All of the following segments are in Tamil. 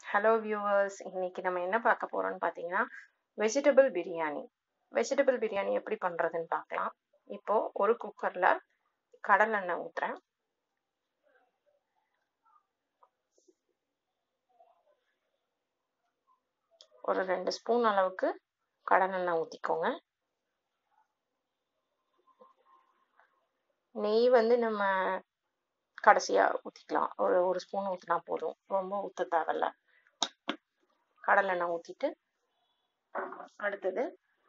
ஹலோ வியூவர்ஸ் இன்னைக்கு நம்ம என்ன பார்க்க போறோம்னு பார்த்தீங்கன்னா வெஜிடபிள் பிரியாணி வெஜிடபிள் பிரியாணி எப்படி பண்ணுறதுன்னு பார்க்கலாம் இப்போ ஒரு குக்கரில் கடலெண்ணெய் ஊற்றுறேன் ஒரு ரெண்டு ஸ்பூன் அளவுக்கு கடலெண்ணெய் ஊற்றிக்கோங்க நெய் வந்து நம்ம கடைசியாக ஊற்றிக்கலாம் ஒரு ஒரு ஸ்பூன் ஊற்றினா போதும் ரொம்ப ஊற்ற தேவையில்ல கடலெண்ணெய் ஊற்றிட்டு அடுத்தது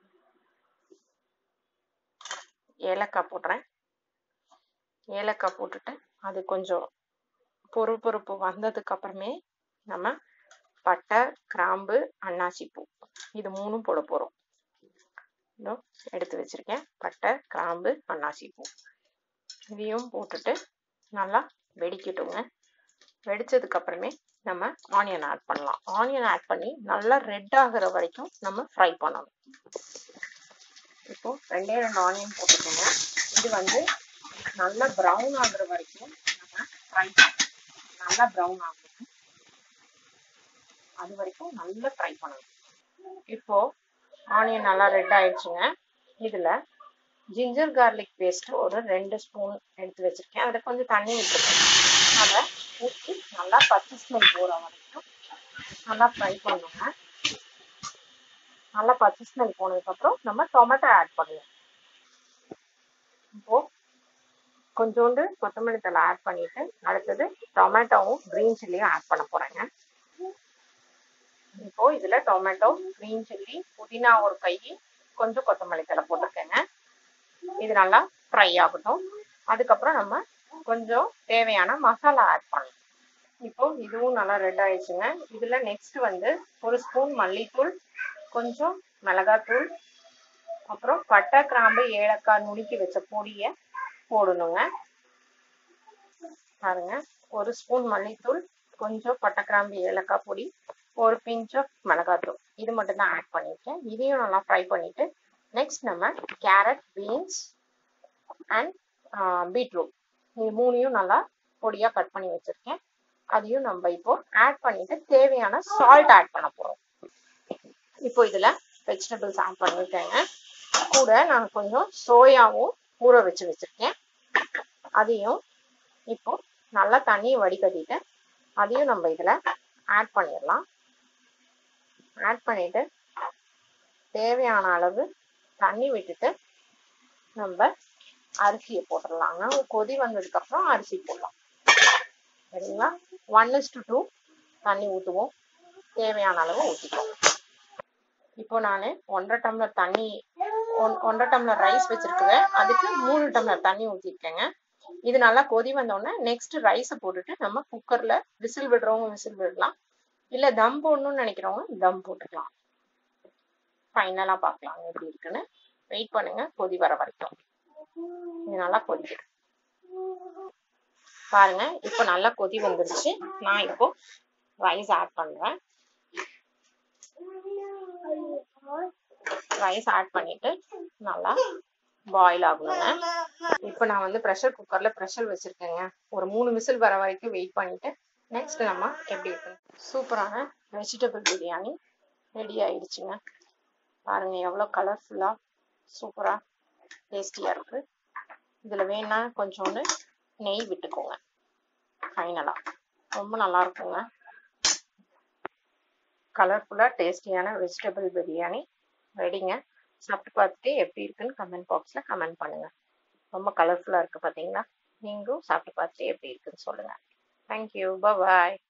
ஏலக்காய் போடுறேன் ஏலக்காய் போட்டுட்டு அது கொஞ்சம் பொறு பொறுப்பு வந்ததுக்கு அப்புறமே நம்ம பட்டை கிராம்பு அன்னாசி பூ இது மூணும் போட போகிறோம் இதோ எடுத்து வச்சிருக்கேன் பட்டை கிராம்பு அன்னாசி பூ இதையும் போட்டுட்டு நல்லா வெடிக்கட்டுங்க வெடிச்சதுக்கு அப்புறமே நம்ம ஆனியன் ஆட் பண்ணலாம் ஆனியன் ஆட் பண்ணி நல்லா ரெட் ஆகுற வரைக்கும் நம்ம ஃப்ரை பண்ணணும் இப்போ ரெண்டே ரெண்டு ஆனியன் போட்டுக்கோங்க இது வந்து நல்லா ப்ரௌன் ஆகுற வரைக்கும் நம்ம ஃப்ரை பண்ணணும் நல்லா ப்ரௌன் ஆகணும் அது வரைக்கும் நல்லா ஃப்ரை பண்ணணும் இப்போ ஆனியன் நல்லா ரெட் ஆயிடுச்சுங்க இதுல ஜிஞ்சர் கார்லிக் பேஸ்ட் ஒரு ரெண்டு ஸ்பூன் எடுத்து வச்சிருக்கேன் அதில் கொஞ்சம் தண்ணி விட்டுருக்கேன் அதை ஊற்றி நல்லா பச்சை ஸ்மெல் போகிற வரைக்கும் நல்லா ஃப்ரை பண்ணுங்க நல்லா பச்சை ஸ்மெல் போனதுக்கப்புறம் நம்ம டொமேட்டோ ஆட் பண்ணுவோம் இப்போ கொஞ்சோண்டு கொத்தமல்லி தலை ஆட் பண்ணிட்டு அடுத்தது டொமேட்டோவும் க்ரீன் சில்லியும் ஆட் பண்ண போறேங்க இப்போ இதுல டொமேட்டோ க்ரீன் சில்லி புதினா ஒரு கை கொஞ்சம் கொத்தமல்லி தலை போட்டிருக்கேங்க இது நல்லா ஃப்ரை ஆகட்டும் அதுக்கப்புறம் நம்ம கொஞ்சம் தேவையான மசாலா ஆட் பண்ணலாம் இப்போ இதுவும் நல்லா ரெட் ஆயிடுச்சுங்க இதுல நெக்ஸ்ட் வந்து ஒரு ஸ்பூன் மல்லித்தூள் கொஞ்சம் மிளகாத்தூள் அப்புறம் பட்டை கிராம்பு ஏலக்காய் நுணுக்கி வச்ச பொடியை போடணுங்க பாருங்க ஒரு ஸ்பூன் மல்லித்தூள் கொஞ்சம் பட்டை கிராம்பு ஏலக்காய் பொடி ஒரு பிஞ்ச் ஆஃப் மிளகாத்தூள் இது மட்டும் தான் ஆட் பண்ணியிருக்கேன் இதையும் நல்லா ஃப்ரை பண்ணிட்டு நெக்ஸ்ட் நம்ம கேரட் பீன்ஸ் அண்ட் பீட்ரூட் இது மூணையும் நல்லா பொடியாக கட் பண்ணி வச்சுருக்கேன் அதையும் நம்ம இப்போ ஆட் பண்ணிட்டு தேவையான சால்ட் ஆட் பண்ண போகிறோம் இப்போ இதில் வெஜிடபிள்ஸ் ஆட் பண்ணியிருக்கேங்க கூட நான் கொஞ்சம் சோயாவும் ஊற வச்சு வச்சுருக்கேன் அதையும் இப்போ நல்லா தண்ணியை வடிகட்டிட்டு அதையும் நம்ம இதில் ஆட் பண்ணிடலாம் ஆட் பண்ணிட்டு தேவையான அளவு தண்ணி விட்டுட்டு நம்ம அரிசியை போட்டுடலாங்க கொதி வந்ததுக்கு அப்புறம் அரிசி போடலாம் சரிங்களா ஒன் இஸ் டு டூ தண்ணி ஊற்றுவோம் தேவையான அளவு ஊற்றிக்குவோம் இப்போ நான் ஒன்றரை டம்ளர் தண்ணி ஒன் ஒன்றரை டம்ளர் ரைஸ் வச்சிருக்குவேன் அதுக்கு மூணு டம்ளர் தண்ணி ஊற்றிருக்கேங்க இது நல்லா கொதி வந்தோடனே நெக்ஸ்ட் ரைஸை போட்டுட்டு நம்ம குக்கரில் விசில் விடுறவங்க விசில் விடலாம் இல்லை தம் போடணும்னு நினைக்கிறவங்க தம் போட்டுக்கலாம் ஃபைனலாக பார்க்கலாம் எப்படி இருக்குன்னு வெயிட் பண்ணுங்க கொதி வர வரைக்கும் இது நல்லா கொதிக்கும் பாருங்க இப்போ நல்லா கொதி வந்துருச்சு நான் இப்போ ரைஸ் ஆட் பண்றேன் ரைஸ் ஆட் பண்ணிட்டு நல்லா பாயில் ஆகணுங்க இப்போ நான் வந்து ப்ரெஷர் குக்கர்ல ப்ரெஷர் வச்சிருக்கேங்க ஒரு மூணு விசில் வர வரைக்கும் வெயிட் பண்ணிட்டு நெக்ஸ்ட் நம்ம எப்படி இருக்கு சூப்பரான வெஜிடபிள் பிரியாணி ரெடி ஆயிடுச்சுங்க பாருங்க எவ்வளோ கலர்ஃபுல்லா சூப்பரா டேஸ்டியா இருக்கு இதுல வேணா கொஞ்சோண்டு நெய் விட்டுக்கோங்க ஃபைனலா ரொம்ப நல்லா இருக்குங்க கலர்ஃபுல்லா டேஸ்டியான வெஜிடபிள் பிரியாணி ரெடிங்க சாப்பிட்டு பார்த்துட்டு எப்படி இருக்குன்னு கமெண்ட் பாக்ஸ்ல கமெண்ட் பண்ணுங்க ரொம்ப கலர்ஃபுல்லா இருக்கு பாத்தீங்களா நீங்களும் சாப்பிட்டு பார்த்துட்டு எப்படி இருக்குன்னு சொல்லுங்க தேங்க்யூ பாய்